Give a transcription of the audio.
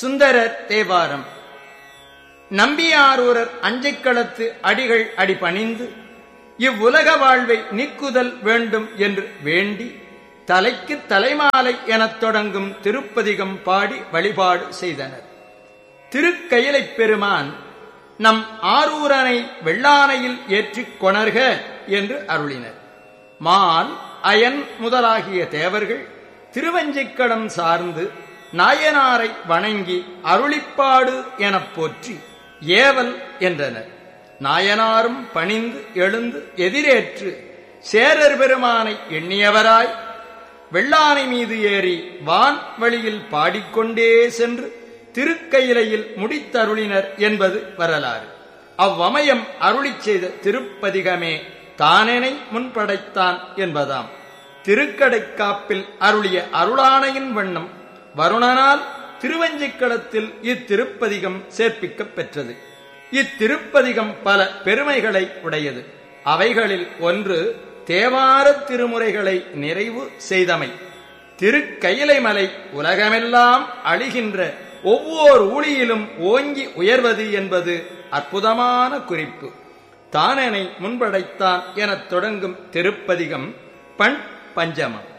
சுந்தரர் தேவாரம் நம்பியாரூரர் அஞ்சைக்களத்து அடிகள் அடிபணிந்து இவ்வுலக வாழ்வை நீக்குதல் வேண்டும் என்று வேண்டி தலைக்கு தலைமாலை எனத் தொடங்கும் திருப்பதிகம் பாடி வழிபாடு செய்தனர் திருக்கயிலைப் பெருமான் நம் ஆரூரனை வெள்ளானையில் ஏற்றிக் கொணர்க என்று அருளினர் மால் அயன் முதலாகிய தேவர்கள் திருவஞ்சிக்கடம் சார்ந்து நாயனாரை வணங்கி அருளிப்பாடு எனப் போற்றி ஏவல் என்றனர் நாயனாரும் பணிந்து எழுந்து எதிரேற்று சேரர் பெருமானை எண்ணியவராய் வெள்ளானை மீது ஏறி வான் வழியில் பாடிக்கொண்டே சென்று திருக்கயிலையில் முடித்தருளினர் என்பது வரலாறு அவ்வமயம் அருளிச் செய்த திருப்பதிகமே தானெனை முன்படைத்தான் என்பதாம் திருக்கடைக்காப்பில் அருளிய அருளானையின் வண்ணம் வருணனால் திருவஞ்சிக்களத்தில் இத்திருப்பதிகம் சேர்ப்பிக்கப் பெற்றது இத்திருப்பதிகம் பல பெருமைகளை உடையது அவைகளில் ஒன்று தேவார திருமுறைகளை நிறைவு செய்தமை திருக்கயிலை மலை உலகமெல்லாம் அழிகின்ற ஒவ்வொரு ஊழியிலும் ஓங்கி உயர்வது என்பது அற்புதமான குறிப்பு தானனை முன்படைத்தான் எனத் தொடங்கும் திருப்பதிகம் பண் பஞ்சமம்